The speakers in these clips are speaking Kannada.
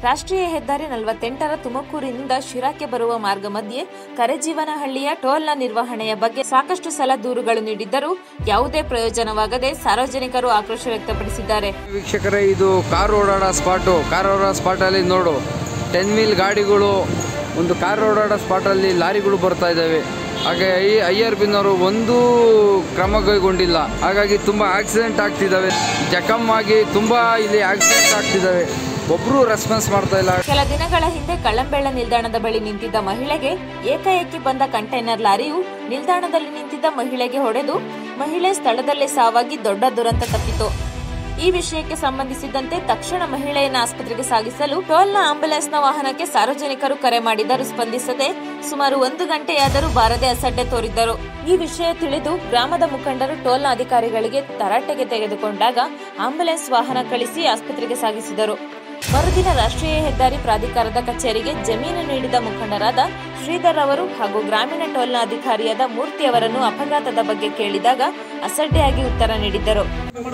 ರಾಷ್ಟ್ರೀಯ ಹೆದ್ದಾರಿ ನಲವತ್ತೆಂಟರ ತುಮಕೂರಿನಿಂದ ಶಿರಾಕ್ಕೆ ಬರುವ ಮಾರ್ಗ ಮಧ್ಯೆ ಕರೆಜೀವನಹಳ್ಳಿಯ ಟೋಲ್ನ ನಿರ್ವಹಣೆಯ ಬಗ್ಗೆ ಸಾಕಷ್ಟು ಸಲ ದೂರುಗಳು ನೀಡಿದ್ದರೂ ಯಾವುದೇ ಪ್ರಯೋಜನವಾಗದೆ ಸಾರ್ವಜನಿಕರು ಆಕ್ರೋಶ ವ್ಯಕ್ತಪಡಿಸಿದ್ದಾರೆ ವೀಕ್ಷಕರೇ ಇದು ಕಾರ್ ಓಡಾಡೋ ಸ್ಪಾಟು ಕಾರ್ ಓಡಾಡೋ ಸ್ಪಾಟಲ್ಲಿ ನೋಡು ಟೆನ್ ವೀಲ್ ಗಾಡಿಗಳು ಒಂದು ಕಾರ್ ಓಡಾಡೋ ಸ್ಪಾಟಲ್ಲಿ ಲಾರಿಗಳು ಬರ್ತಾ ಇದ್ದಾವೆ ಹಾಗೆ ಐ ಐ ಆರ್ ಬಿನವರು ಒಂದೂ ಕ್ರಮ ಕೈಗೊಂಡಿಲ್ಲ ಹಾಗಾಗಿ ತುಂಬ ಆಕ್ಸಿಡೆಂಟ್ ಆಗ್ತಿದ್ದಾವೆ ಜಖಮ್ ಆಗಿ ತುಂಬ ಇಲ್ಲಿ ಆಕ್ಸಿಡೆಂಟ್ ಆಗ್ತಿದ್ದಾವೆ ಒಬ್ಬರು ರೆಸ್ಪಾನ್ಸ್ ಮಾಡ್ತಾ ಇಲ್ಲ ಕೆಲ ದಿನಗಳ ಹಿಂದೆ ಕಳ್ಳಂಬೆಳ್ಳ ನಿಲ್ದಾಣದ ಬಳಿ ನಿಂತಿದ್ದ ಮಹಿಳೆಗೆ ಏಕಾಏಕಿ ಬಂದ ಕಂಟೈನರ್ ಲಾರಿಯು ನಿಲ್ದಾಣದಲ್ಲಿ ನಿಂತಿದ್ದ ಮಹಿಳೆಗೆ ಹೊಡೆದು ಮಹಿಳೆ ಸ್ಥಳದಲ್ಲೇ ಸಾವಾಗಿ ದೊಡ್ಡ ದುರಂತ ತಪ್ಪಿತು ಈ ವಿಷಯಕ್ಕೆ ಸಂಬಂಧಿಸಿದಂತೆ ತಕ್ಷಣ ಮಹಿಳೆಯನ್ನು ಆಸ್ಪತ್ರೆಗೆ ಸಾಗಿಸಲು ಟೋಲ್ನ ಆಂಬ್ಯುಲೆನ್ಸ್ನ ವಾಹನಕ್ಕೆ ಸಾರ್ವಜನಿಕರು ಕರೆ ಮಾಡಿದರೂ ಸ್ಪಂದಿಸದೆ ಸುಮಾರು ಒಂದು ಗಂಟೆಯಾದರೂ ಬಾರದೆ ಅಸಡ್ಡೆ ತೋರಿದ್ದರು ಈ ವಿಷಯ ತಿಳಿದು ಗ್ರಾಮದ ಮುಖಂಡರು ಟೋಲ್ನ ಅಧಿಕಾರಿಗಳಿಗೆ ತರಾಟೆಗೆ ತೆಗೆದುಕೊಂಡಾಗ ಆಂಬ್ಯುಲೆನ್ಸ್ ವಾಹನ ಕಳಿಸಿ ಆಸ್ಪತ್ರೆಗೆ ಸಾಗಿಸಿದರು ಮರುದಿನ ರಾಷ್ಟ್ರೀಯ ಹೆದ್ದಾರಿ ಪ್ರಾಧಿಕಾರದ ಕಚೇರಿಗೆ ಜಮೀನು ನೀಡಿದ ಮುಖಂಡರಾದ ಶ್ರೀಧರ್ ಅವರು ಹಾಗೂ ಗ್ರಾಮೀಣ ಟೋಲ್ನ ಅಧಿಕಾರಿಯಾದ ಮೂರ್ತಿ ಅವರನ್ನು ಅಪಘಾತದ ಬಗ್ಗೆ ಕೇಳಿದಾಗ ಅಸಡ್ಡೆಯಾಗಿ ಉತ್ತರ ನೀಡಿದ್ದರು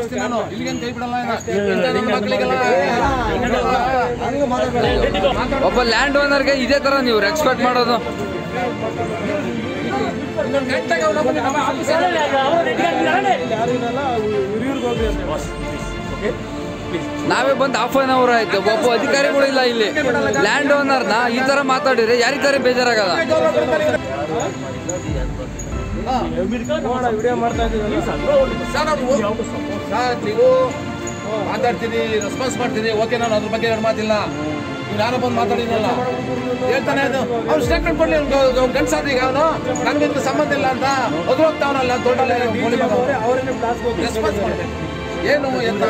ಒಬ್ಬ ಲ್ಯಾಂಡ್ ಓನರ್ಗೆ ಇದೇ ಥರ ನೀವು ರೆಸ್ಪೆಕ್ಟ್ ಮಾಡೋದು ನಾವೇ ಬಂದು ಹಾಫ್ ಅನ್ ಅವರ್ ಆಯ್ತು ಒಬ್ಬ ಅಧಿಕಾರಿಗಳು ಇಲ್ಲ ಇಲ್ಲಿ ಲ್ಯಾಂಡ್ ಓನರ್ನ ಈ ತರ ಮಾತಾಡಿದ್ರೆ ಯಾರಿಗ್ ತರ ಬೇಜಾರಾಗಲ್ಲ ಸರ್ ನೀವು ಮಾತಾಡ್ತೀನಿ ರೆಸ್ಪಾನ್ಸ್ ಮಾಡ್ತೀನಿ ಓಕೆ ನಾನು ಅದ್ರ ಬಗ್ಗೆ ಎರಡು ಮಾತಿಲ್ಲ ನೀವು ಯಾರೋ ಬಂದು ಮಾತಾಡಿದ್ರಲ್ಲ ಹೇಳ್ತಾನೆ ಅದು ಅವ್ನು ಸ್ಟೇಟ್ಮೆಂಟ್ ಕೊಡ್ಲಿ ಅವ್ನು ಗಂಡಸಾದ ಈಗ ಅವನು ನನಗಿಂತ ಸಂಬಂಧ ಇಲ್ಲ ಅಂತ ಅದ್ರ ಹೋಗ್ತಾವನಲ್ಲ ದೊಡ್ಡ ರೆಸ್ಪಾನ್ಸ್ ಮಾಡ್ಬೇಕು ಏನು ಎಂತ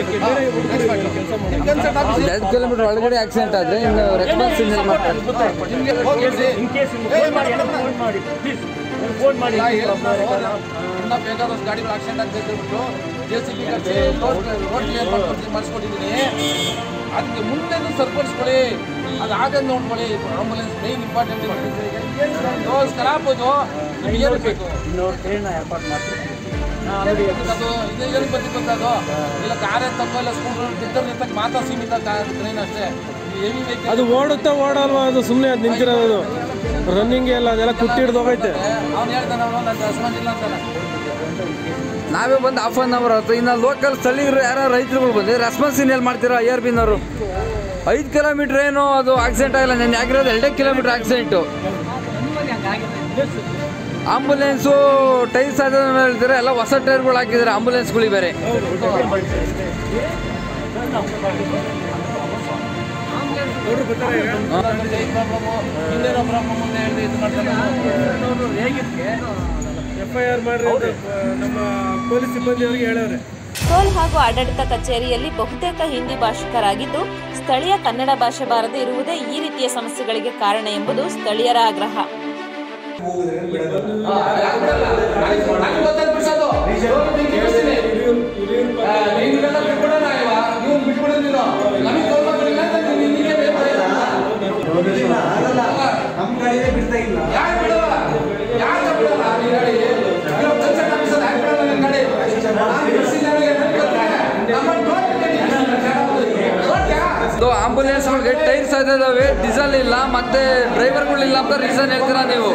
ಎರಡು ಕಿಲೋಮೀಟರ್ ಒಳಗಡೆ ಆಕ್ಸಿಡೆಂಟ್ ಆದ್ರೆ ಇನ್ನು ರೆಸ್ಪಾನ್ಸ್ ಇನ್ನೇನು ಮಾಡ್ತಾರೆ ನಿಮ್ಗೆ ಹೋಗಿದ್ರಿ ಏನ್ ಮಾಡ್ತಾರೆ? ಇನ್ನ ಬೇಕಾದಷ್ಟು ಗಾಡಿಗಳು ಆಕ್ಸಿಡೆಂಟ್ ಆಗ್ತೈತೆ ಅಂದ್ಬಿಟ್ಟು ಜೆ ಸಿ ಬಿ ಕಟ್ಟಿ ರೋಡ್ ರೋಡ್ ಕ್ಲಿಯರ್ ಮಾಡ್ಕೊಡ್ತೀನಿ ಮಾಡಿಸ್ಕೊಟ್ಟಿದ್ದೀನಿ ಅದಕ್ಕೆ ಮುಂದೆನೂ ಸರಿಪಡಿಸ್ಕೊಳ್ಳಿ ಅದು ಆಗದ್ ನೋಡ್ಕೊಳ್ಳಿ ಆಂಬುಲೆನ್ಸ್ ಮೇನ್ ಇಂಪಾರ್ಟೆಂಟ್ ಖರಾಬ್ ಹೋಯ್ತು ನಿಮ್ಗೆ ಏನು ಬೇಕು ಅದು ಇದು ಏನಕ್ಕೆ ಬರ್ತಿತ್ತು ಅಂತ ಅದು ಇಲ್ಲ ಕಾರೇ ತಪ್ಪೋ ಇಲ್ಲ ಸ್ಕೂಟರ್ ಟಿಕ್ಕರ್ ನಿಂತಕ್ಕೆ ಮಾತ್ರ ಸೀಮಿತ ಟ್ರೈನ್ ಅಷ್ಟೇ ಹೆವಿ ವೆಹಿಕಲ್ ಅದು ಓಡುತ್ತಾ ಓಡಲ್ವಾ ಅದು ಸುಮ್ಮನೆ ಅದು ನಿಂತಿರೋದು ರನ್ನಿಂಗ್ ಎಲ್ಲ ಅದೆಲ್ಲ ಕುಟ್ಟಿ ಹಿಡ್ದು ಹೋಗೈತೆ ಅವ್ನು ಹೇಳ್ತಾನೆ ಅವನು ನನ್ನ ಹಸ್ಬೆಂಡ್ ಇಲ್ಲ ಅಂತಾನೆ ನಾವೇ ಬಂದು ಹಾಫ್ ಅನ್ ಅವರ್ ಆಯ್ತು ಇನ್ನು ಲೋಕಲ್ ಸ್ಥಳೀಯರು ಯಾರು ರೈತರುಗಳು ಬಂದು ರೆಸ್ಪಾನ್ಸ್ ಇನ್ನೆಲ್ಲಿ ಮಾಡ್ತೀರಾ ಐ ಆರ್ ಬಿನವರು ಐದು ಕಿಲೋಮೀಟ್ರ್ ಏನು ಅದು ಆಕ್ಸಿಡೆಂಟ್ ಆಗಿಲ್ಲ ನೆನ್ನೆ ಆಗಿರೋದು ಎರಡೇ ಕಿಲೋಮೀಟ್ರ್ ಆಕ್ಸಿಡೆಂಟು ಆಂಬುಲೆನ್ಸು ಟೈರ್ಸ್ ಅದ ಹೇಳ್ತಾರೆ ಎಲ್ಲ ಹೊಸ ಟೈರ್ಗಳು ಹಾಕಿದ್ದಾರೆ ಆಂಬುಲೆನ್ಸ್ಗಳಿಗೆ ಬೇರೆ ಹಿಂದೇನೋ ಪ್ರಾಬ್ಲಮ್ ಅಂತ ಹೇಳಿ ಇದು ಮಾಡ್ತಾರೆ ಎಫ್ ಐ ಆರ್ ಮಾಡ್ರಿ ಅಂತ ನಮ್ಮ ಪೊಲೀಸ್ ಸಿಬ್ಬಂದಿಯವರಿಗೆ ಹೇಳವ್ರೆ ಟೋಲ್ ಹಾಗೂ ಆಡಳಿತ ಕಚೇರಿಯಲ್ಲಿ ಬಹುತೇಕ ಹಿಂದಿ ಭಾಷಿಕರಾಗಿದ್ದು ಸ್ಥಳೀಯ ಕನ್ನಡ ಭಾಷೆ ಬಾರದೆ ಇರುವುದೇ ಈ ರೀತಿಯ ಸಮಸ್ಯೆಗಳಿಗೆ ಕಾರಣ ಎಂಬುದು ಸ್ಥಳೀಯರ ಆಗ್ರಹ ನನಗೆ ಗೊತ್ತಾಯ್ತು ಬಿಡ್ಸೋದು ಬೆಂಕಿ ಬಿಡಿಸ್ತೀನಿ ನೀವೆಲ್ಲ ಬಿಟ್ಬಿಡೋಣ ಇವ ನೀವು ಬಿಟ್ಬಿಡೋದಿಲ್ಲ ನಮಗೆ ತೋರ್ಬೇಕಿಲ್ಲ ಅಂತ ನೀವು ನಿನಗೆ ಬೇಕು ಯಾರು ಬಿಡಲ್ಲ ಯಾರು ಬಿಡಲ್ಲ ನೀನ್ ಗಾಡಿ ಇವಾಗ ಕೆಲಸ ಕಾಣಿಸೋದು ಯಾಕೆ ಬಿಡಲ್ಲ ನಿನ್ ಗಾಡಿ ನಾನು ಬಿಡಿಸಿದವನಿಗೆ ನನಗೆ ಗೊತ್ತಿಲ್ಲ. ನಮ್ಮನ್ನ ನೋಡ್ಬಿಟ್ಟು ನೀನು ನೋಡ್ತ್ಯಾ? ಇದು ಆಂಬುಲೆನ್ಸ್ಗಳಿಗೆ ಟೈರ್ಸ್ ಇದಾವೆ ಡೀಸೆಲ್ ಇಲ್ಲ ಮತ್ತೆ ಡ್ರೈವರ್ಗಳಿಲ್ಲ ಅಂತ ರೀಸನ್ ಹೇಳ್ತೀರಾ ನೀವು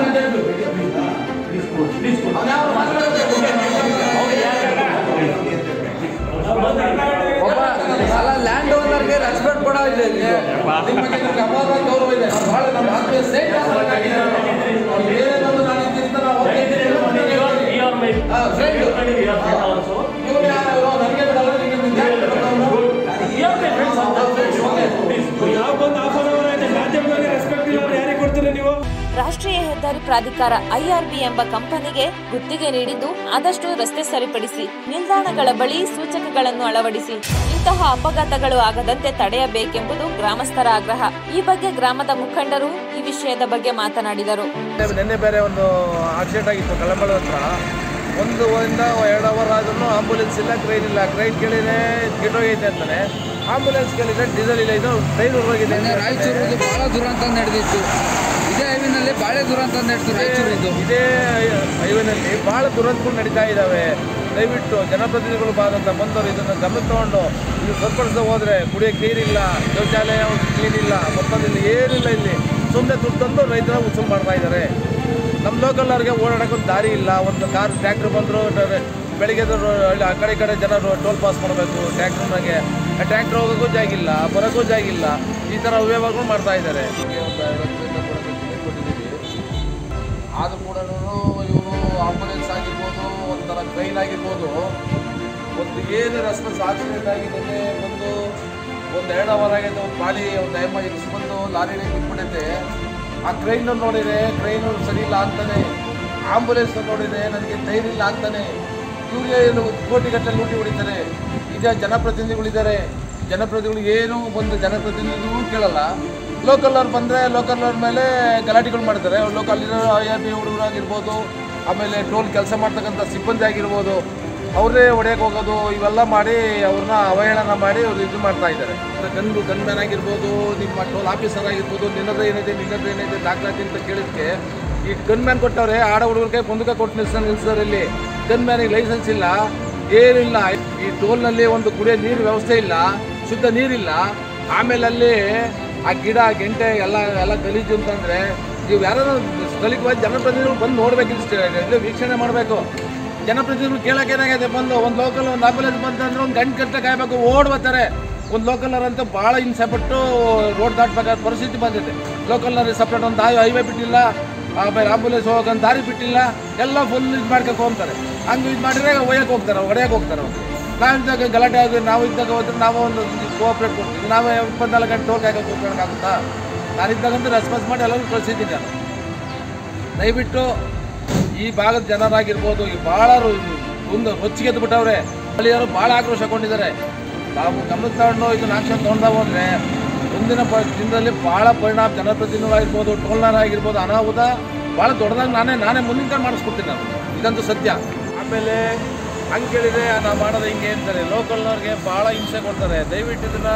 ಒಬ್ಬ ಅಲ್ಲ ಲ್ಯಾಂಡ್ ಓನರ್ಗೆ ರೆಸ್ಪೆಕ್ಟ್ ಕೊಡೋ ಇಲ್ಲ ಇಲ್ಲಿ. ನಿಮ್ಮ ಬಗ್ಗೆ ನಿಮ್ಗೆ ಅಪಾರವಾದ ಗೌರವ ಇದೆ ನಾನು ಬಹಳ ನಮ್ಮ ಆತ್ಮೀಯ ಸ್ನೇಹಿತ ಏನೇನೊಂದು ನಾನು ಇಂತಿಂತ ನಾವು ಫ್ರೆಂಡ್ ಇವ್ರು ಯಾರು ಇವ್ರು? ನನಗೆ ಬಿಡಲ್ಲ ನಿಮಗೆ ಮುಂದೆ ಯಾಕೆ ಬಿಡಲ್ಲ ಅವ್ರು? ಯಾವ ಬಂದು ಹಾಫ್ ಅನ್ ಅವರ್ ಆಯ್ತು ಮಾಧ್ಯಮದಲ್ಲಿ ರೆಸ್ಪೆಕ್ಟ್ ಇಲ್ಲ ಅಂದ್ರೆ ಯಾರಿಗೆ ಕೊಡ್ತೀರಾ ನೀವು ರಾಷ್ಟ್ರೀಯ ಹೆದ್ದಾರಿ ಪ್ರಾಧಿಕಾರ ಐಆರ್ಬಿ ಎಂಬ ಕಂಪನಿಗೆ ಗುತ್ತಿಗೆ ನೀಡಿದ್ದು ಆದಷ್ಟು ರಸ್ತೆ ಸರಿಪಡಿಸಿ ನಿಲ್ದಾಣಗಳ ಬಳಿ ಸೂಚಕಗಳನ್ನು ಅಳವಡಿಸಿ ಇಂತಹ ಅಪಘಾತಗಳು ಆಗದಂತೆ ತಡೆಯಬೇಕೆಂಬುದು ಗ್ರಾಮಸ್ಥರ ಆಗ್ರಹ ಈ ಬಗ್ಗೆ ಗ್ರಾಮದ ಮುಖಂಡರು ಈ ವಿಷಯದ ಬಗ್ಗೆ ಮಾತನಾಡಿದರು ನಿನ್ನೆ ಬೇರೆ ಒಂದು ಆಕ್ಸಿಡೆಂಟ್ ಆಗಿತ್ತು ಕಳಂಬಳ ಹತ್ರ ಒಂದು ಇಂದ ಎರಡು ಅವರ್ ಆದ್ರೂ ಆಂಬುಲೆನ್ಸ್ ಇಲ್ಲ ಟ್ರೈನ್ ಇಲ್ಲ ಟ್ರೈನ್ ಕೇಳಿದ್ರೆ ಕೆಟ್ಟೋಗೈತೆ ಅಂತಾನೆ ಆಂಬುಲೆನ್ಸ್ ಕೇಳಿದ್ರೆ ಡೀಸೆಲ್ ಇಲ್ಲ ಇದು ಟ್ರೈನ್ ಹೋಗಿದೆ ಮೊನ್ನೆ ರಾಯಚೂರು ಬಹಳ ದುರಂತ ನಡೆದಿತ್ತು ಇದೇ ಹೈವಿನಲ್ಲಿ ಬಾಳೆ ದುರಂತ ನಡೆದಿತ್ತು ರಾಯಚೂರಿದ್ದು ಇದೇ ಹೈವೇನಲ್ಲಿ ಬಹಳ ದುರಂತಗಳು ನಡೀತಾ ಇದ್ದಾವೆ ದಯವಿಟ್ಟು ಜನಪ್ರತಿನಿಧಿಗಳು ಬಾದಂತ ಬಂದವರು ಇದನ್ನು ಗಮನ ತಗೊಂಡು ಇದು ಸರಿಪಡಿಸದೆ ಹೋದರೆ ಕುಡಿಯೋಕ್ಕೆ ನೀರಿಲ್ಲ ಶೌಚಾಲಯ ಕ್ಲೀನ್ ಇಲ್ಲ ಮತ್ತೊಂದಿಲ್ಲ ಏನಿಲ್ಲ ಇಲ್ಲಿ ಸುಮ್ಮನೆ ದುಡ್ಡು ತಂದು ರೈತರ ಉಸುಲು ಮಾಡ್ತಾ ಇದ್ದಾರೆ ನಮ್ಮ ಲೋಕಲ್ನವ್ರಿಗೆ ಓಡಾಡೋಕ್ಕೊಂದು ದಾರಿ ಇಲ್ಲ ಒಂದು ಕಾರ್ ಟ್ರ್ಯಾಕ್ಟ್ರ್ ಬಂದರು ಬೆಳಿಗ್ಗೆ ಎದ್ದು ರೋ- ಹಳ್ಳಿ ಆ ಕಡೆ ಈ ಕಡೆ ಜನ ರೋ- ಟೋಲ್ ಪಾಸ್ ಮಾಡಬೇಕು ಟ್ರ್ಯಾಕ್ಟ್ರ್ನಾಗೆ ಆ ಟ್ರ್ಯಾಕ್ಟ್ರ್ ಹೋಗೋಕ್ಕೂ ಜಾಗಿಲ್ಲ ಬರೋಕ್ಕೂ ಜಾಗಿಲ್ಲ ಈ ಥರ ಅವ್ಯವಹಾರಗಳು ಮಾಡ್ತಾ ಇದ್ದಾರೆ ಆದರೂ ಕೂಡ ಇವರು ಆಂಬುಲೆನ್ಸ್ ಆಗಿರ್ಬೋದು ಒಂಥರ ಟ್ರೈನ್ ಆಗಿರ್ಬೋದು ಒಂದು ಏನು ರೆಸ್ಪಾನ್ಸ್ ಆಕ್ಸಿಡೆಂಟ್ ಆಗಿ ನಿನ್ನೆ ಬಂದು ಒಂದು ಎರಡು ಅವರ್ ಆಗೈತೆ ಒಂದು ಬಾಡಿ ಒಂದು ಎಮ್ಮ ಬಂದು ಲಾರಿ ಬಿಟ್ಬಿಟ್ಟೈತೆ ಆ ಟ್ರೈನ್ ನೋಡಿದ್ರೆ ಟ್ರೈನು ಸರಿ ಇಲ್ಲ ಅಂತಾನೆ ಆಂಬುಲೆನ್ಸ್ ನೋಡಿದ್ರೆ ನನಗೆ ಧೈರ್ಯ ಇಲ್ಲ ಅಂತಾನೆ ಇವ್ರಿಗೆ ಏನು ಕೋಟಿಗಟ್ಟಲೆ ಲೂಟಿ ಹೊಡಿತಾರೆ ಈಗ ಜನಪ್ರತಿನಿಧಿಗಳಿದ್ದಾರೆ ಜನಪ್ರತಿನಿಧಿಗಳು ಏನು ಬಂದು ಜನಪ್ರತಿನಿಧಿಗಳು ಕೇಳಲ್ಲ ಲೋಕಲ್ ಅವ್ರು ಬಂದರೆ ಲೋಕಲ್ ಅವ್ರ ಮೇಲೆ ಗಲಾಟೆಗಳು ಮಾಡ್ತಾರೆ ಲೋಕಲ್ ಐ ಆರ್ ಬಿ ಹುಡುಗರು ಆಗಿರ್ಬೋದು ಆಮೇಲೆ ಟೋಲ್ ಕೆಲಸ ಮಾಡ್ತಕ್ಕಂಥ ಸಿಬ್ಬಂದಿ ಆಗಿರ್ಬೋದು ಅವರೇ ಹೊಡೆಯಕ್ಕೆ ಹೋಗೋದು ಇವೆಲ್ಲ ಮಾಡಿ ಅವ್ರನ್ನ ಅವಹೇಳನ ಮಾಡಿ ಅವ್ರು ಇದು ಮಾಡ್ತಾ ಇದ್ದಾರೆ ಗನ್ ಗನ್ ಮ್ಯಾನ್ ಆಗಿರ್ಬೋದು ನಿಮ್ಮ ಟೋಲ್ ಆಫೀಸರ್ ಆಗಿರ್ಬೋದು ನಿನ್ನದು ಏನಿದೆ ನಿನ್ನದು ಏನಿದೆ ದಾಖಲಾತಿ ಅಂತ ಕೇಳಿದಕ್ಕೆ ಈ ಗನ್ ಮ್ಯಾನ್ ಕೊಟ್ಟವ್ರೆ ಆಡ ಹುಡುಗರಿಗೆ ಬಂದೂಕ ಕೊಟ್ಟು ನಿಲ್ಸ ನಿಲ್ಸಿದಾರೆ ಇಲ್ಲಿ ಗನ್ ಮ್ಯಾನಿಗೆ ಲೈಸೆನ್ಸ್ ಇಲ್ಲ ಏನಿಲ್ಲ ಈ ಟೋಲ್ನಲ್ಲಿ ಒಂದು ಕುಡಿಯೋ ನೀರು ವ್ಯವಸ್ಥೆ ಇಲ್ಲ ಶುದ್ಧ ನೀರಿಲ್ಲ ಆಮೇಲೆ ಅಲ್ಲಿ ಆ ಗಿಡ ಗೆಂಟೆ ಎಲ್ಲ ಎಲ್ಲ ಗಲೀಜು ಅಂತಂದ್ರೆ ನೀವು ಯಾರು ಸ್ಥಳೀಯವಾಗಿ ಜನಪ್ರತಿನಿಧಿಗಳು ಬಂದು ನೋಡ್ಬೇಕು ಇಲ್ಲಿ ಇಲ್ಲಿ ವೀಕ್ಷಣೆ ಮಾಡಬೇಕು ಜನಪ್ರತಿನಿಧಿಗಳು ಕೇಳಕ್ಕೆ ಏನಾಗಿದೆ ಬಂದು ಒಂದು ಲೋಕಲ್ ಒಂದು ಆಂಬುಲೆನ್ಸ್ ಬಂತಂದ್ರೆ ಒಂದು ಗಂಟೆ ಗಂಟೆ ಕಾಯಬೇಕು ಓಡ್ ಬರ್ತಾರೆ ಒಂದು ಲೋಕಲ್ನವ್ರಂತೂ ಭಾಳ ಹಿಂಸೆ ಪಟ್ಟು ರೋಡ್ ದಾಟಬೇಕಾದ ಪರಿಸ್ಥಿತಿ ಬಂದಿದೆ ಲೋಕಲ್ನವ್ರಿಗೆ ಸಪ್ರೇಟ್ ಒಂದು ದಾರಿ ಹೈವೇ ಬಿಟ್ಟಿಲ್ಲ ಆಮೇಲೆ ಆಂಬುಲೆನ್ಸ್ ಹೋಗೋಕೆ ದಾರಿ ಬಿಟ್ಟಿಲ್ಲ ಎಲ್ಲ ಫುಲ್ ಇದು ಮಾಡ್ಕೊಂಡು ಹೋಗ್ತಾರೆ ಹಂಗೆ ಇದು ಮಾಡಿದ್ರೆ ಒಯ್ಯಕ್ಕೆ ಹೋಗ್ತಾರೆ ಹೊಡೆಯಕ್ಕೆ ಹೋಗ್ತಾರೆ ಅವ್ರು ನಾವು ಇದ್ದಾಗ ಗಲಾಟೆ ಆಗಿ ನಾವು ಇದ್ದಾಗ ಹೋದ್ರೆ ನಾವು ಒಂದು ಕೋಆಪ್ರೇಟ್ ಕೊಡ್ತೀವಿ ನಾವೇ ಇಪ್ಪತ್ನಾಲ್ಕು ಗಂಟೆ ಟೋಲ್ ಕಾಯ್ಕೊಂಡು ಕೂತ್ಕೊಳ್ಳೋಕ್ಕಾಗುತ್ತಾ ನಾನು ಇದ್ದಾಗಂತೂ ರೆಸ್ಪಾನ್ಸ್ ಮಾಡಿ ಎಲ್ಲರೂ ಕಳಿಸಿದ್ದೀನಿ ನಾನು ದಯವಿಟ್ಟು ಈ ಭಾಗದ ಜನರಾಗಿರ್ಬೋದು ಈ ಭಾಳ ಒಂದು ರೊಚ್ಚಿಗೆದ್ದು ಬಿಟ್ಟವ್ರೆ ಹಳ್ಳಿಯವರು ಭಾಳ ಆಕ್ರೋಶಗೊಂಡಿದ್ದಾರೆ ತಾವು ಗಮನ ತಗೊಂಡು ಇದನ್ನ ಆಕ್ಷನ್ ತೊಗೊಂಡ ಹೋದ್ರೆ ಮುಂದಿನ ಪ ದಿನದಲ್ಲಿ ಭಾಳ ಪರಿಣಾಮ ಜನಪ್ರತಿನಿಧಿಗಳಾಗಿರ್ಬೋದು ಟೋಲ್ನರ್ ಆಗಿರ್ಬೋದು ಅನಾಹುತ ಭಾಳ ದೊಡ್ಡದಾಗಿ ನಾನೇ ನಾನೇ ಮುಂದಿನ ಮಾಡಿಸ್ಕೊಡ್ತೀನಿ ನಾನು ಇದಂತೂ ಸತ್ಯ ಆಮೇಲೆ ಹಂಗೆ ಕೇಳಿದ್ರೆ ನಾವು ಮಾಡೋದು ಹಿಂಗೆ ಅಂತಾರೆ ಲೋಕಲ್ನವ್ರಿಗೆ ಭಾಳ ಹಿಂಸೆ ಕೊಡ್ತಾರೆ ದಯವಿಟ್ಟು ಇದನ್ನು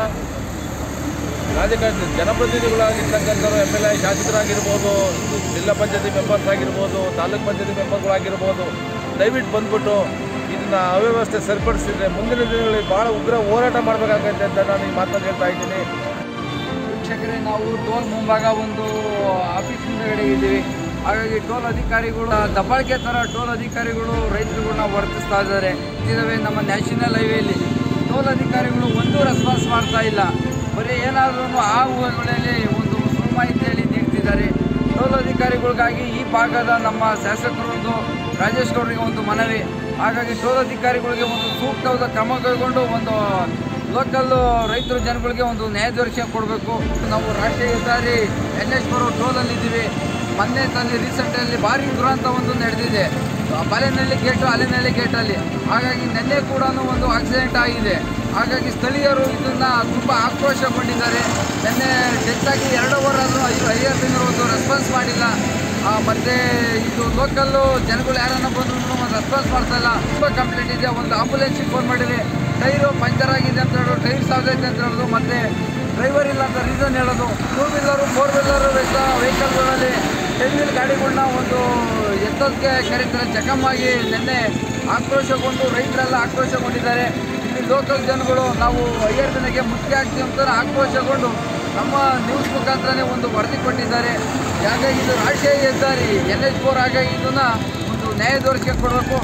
ರಾಜಕಾರಣಿ ಜನಪ್ರತಿನಿಧಿಗಳಾಗಿರ್ತಕ್ಕಂಥವ್ರು ಎಮ್ ಎಲ್ ಎ ಶಾಸಕರಾಗಿರ್ಬೋದು ಜಿಲ್ಲಾ ಪಂಚಾಯತಿ ಮೆಂಬರ್ಸ್ ಆಗಿರ್ಬೋದು ತಾಲೂಕ್ ಪಂಚಾಯತಿ ಮೆಂಬರ್ಗಳಾಗಿರ್ಬೋದು ದಯವಿಟ್ಟು ಬಂದ್ಬಿಟ್ಟು ಇದನ್ನ ಅವ್ಯವಸ್ಥೆ ಸರಿಪಡಿಸಿದ್ರೆ ಮುಂದಿನ ದಿನಗಳಲ್ಲಿ ಭಾಳ ಉಗ್ರ ಹೋರಾಟ ಮಾಡಬೇಕಾಗತ್ತೆ ಅಂತ ನಾನು ಈ ಮಾತನ್ನು ಹೇಳ್ತಾ ಇದ್ದೀನಿ ವೀಕ್ಷಕರೇ ನಾವು ಟೋಲ್ ಮುಂಭಾಗ ಒಂದು ಆಫೀಸ್ ಮುಂದಗಡೆ ಇದ್ದೀವಿ ಹಾಗಾಗಿ ಟೋಲ್ ಅಧಿಕಾರಿಗಳು ದಬ್ಬಾಳಿಕೆ ಥರ ಟೋಲ್ ಅಧಿಕಾರಿಗಳು ರೈತರುಗಳನ್ನ ವರ್ತಿಸ್ತಾ ಇದ್ದಾರೆ ಇದಾವೆ ನಮ್ಮ ನ್ಯಾಷನಲ್ ಹೈವೇಲಿ ಟೋಲ್ ಅಧಿಕಾರಿಗಳು ಒಂದೂ ರೆಸ್ಪಾನ್ಸ್ ಮಾಡ್ತಾ ಇಲ್ಲ ಬರೀ ಏನಾದ್ರೂ ಆ ಊರುಗಳಲ್ಲಿ ಒಂದು ಸುಳ್ಳು ಮಾಹಿತಿಯಲ್ಲಿ ನೀಡ್ತಿದ್ದಾರೆ ಟೋಲ್ ಅಧಿಕಾರಿಗಳಿಗಾಗಿ ಈ ಭಾಗದ ನಮ್ಮ ಶಾಸಕರೊಂದು ರಾಜೇಶ್ ಗೌಡರಿಗೆ ಒಂದು ಮನವಿ ಹಾಗಾಗಿ ಟೋಲ್ ಅಧಿಕಾರಿಗಳಿಗೆ ಒಂದು ಸೂಕ್ತವಾದ ಕ್ರಮ ಕೈಗೊಂಡು ಒಂದು ಲೋಕಲ್ ರೈತರು ಜನಗಳಿಗೆ ಒಂದು ನ್ಯಾಯ ದೊರಕಿಸಿ ಕೊಡಬೇಕು ನಾವು ರಾಷ್ಟ್ರೀಯ ಹೆದ್ದಾರಿ ಎನ್ ಎಚ್ ಬರೋ ಟೋಲಲ್ಲಿ ಇದ್ದೀವಿ ಮೊನ್ನೆ ತಾನೇ ರೀಸೆಂಟಲ್ಲಿ ಭಾರಿ ದುರಂತ ಒಂದು ನಡೆದಿದೆ ಬಲೆನಹಳ್ಳಿ ಗೇಟು ಅಲೆನಹಳ್ಳಿ ಗೇಟಲ್ಲಿ ಹಾಗಾಗಿ ನಿನ್ನೆ ಕೂಡ ಒಂದು ಆಕ್ಸಿಡೆಂಟ್ ಆಗಿದೆ ಹಾಗಾಗಿ ಸ್ಥಳೀಯರು ಇದನ್ನ ತುಂಬ ಆಕ್ರೋಶಗೊಂಡಿದ್ದಾರೆ ನಿನ್ನೆ ಡೆತ್ ಆಗಿ ಎರಡು ಅವರ್ ಆದರೂ ಐದು ಐವತ್ತಿನ ಒಂದು ರೆಸ್ಪಾನ್ಸ್ ಮಾಡಿಲ್ಲ ಆ, ಮತ್ತೆ ಇದು ಲೋಕಲ್ಲು ಜನಗಳು ಯಾರನ್ನ ಬಂದ್ರು ಒಂದು ರೆಸ್ಪಾನ್ಸ್ ಮಾಡ್ತಾ ಇಲ್ಲ ತುಂಬ ಕಂಪ್ಲೇಂಟ್ ಇದೆ ಒಂದು ಆಂಬುಲೆನ್ಸಿಗೆ ಫೋನ್ ಮಾಡಿದ್ರೆ ಟೈರು ಪಂಚರ್ ಆಗಿದೆ ಅಂತ ಹೇಳೋದು ಟೈರ್ ಸಾವ್ದೈತೆ ಅಂತ ಹೇಳೋದು ಮತ್ತೆ ಡ್ರೈವರ್ ಇಲ್ಲ ಅಂತ ರೀಸನ್ ಹೇಳೋದು ಟೂ ವೀಲರು ಫೋರ್ ವೀಲರು ವೆಹಿಕಲ್ಗಳಲ್ಲಿ ಟೆನ್ ವೀಲ್ ಗಾಡಿಗಳನ್ನ ಒಂದು ಎತ್ತೋದಕ್ಕೆ ಕರೀತಾರೆ ಚೆಕಮ್ ಆಗಿ ನಿನ್ನೆ ಆಕ್ರೋಶಗೊಂಡು ರೈತರೆಲ್ಲ ಆಕ್ರೋಶಗೊಂಡಿದ್ದಾರೆ ಇಲ್ಲಿ ಲೋಕಲ್ ಜನಗಳು ನಾವು ಐಯರ್ ದಿನಕ್ಕೆ ಮುಖ್ಯ ಆಗ್ತೀವಿ ಅಂತ ಆಕ್ರೋಶಗೊಂಡು ನಮ್ಮ ನ್ಯೂಸ್ ಮುಖಾಂತರನೇ ಒಂದು ವರದಿ ಕೊಟ್ಟಿದ್ದಾರೆ ಹಾಗಾಗಿ ಇದು ರಾಷ್ಟ್ರೀಯ ಹೆದ್ದಾರಿ ಎನ್ ಎಚ್ ಫೋರ್ ಹಾಗಾಗಿ ಇದನ್ನ ಒಂದು ನ್ಯಾಯ ದೊರಕಿಸಿ ಕೊಡಬೇಕು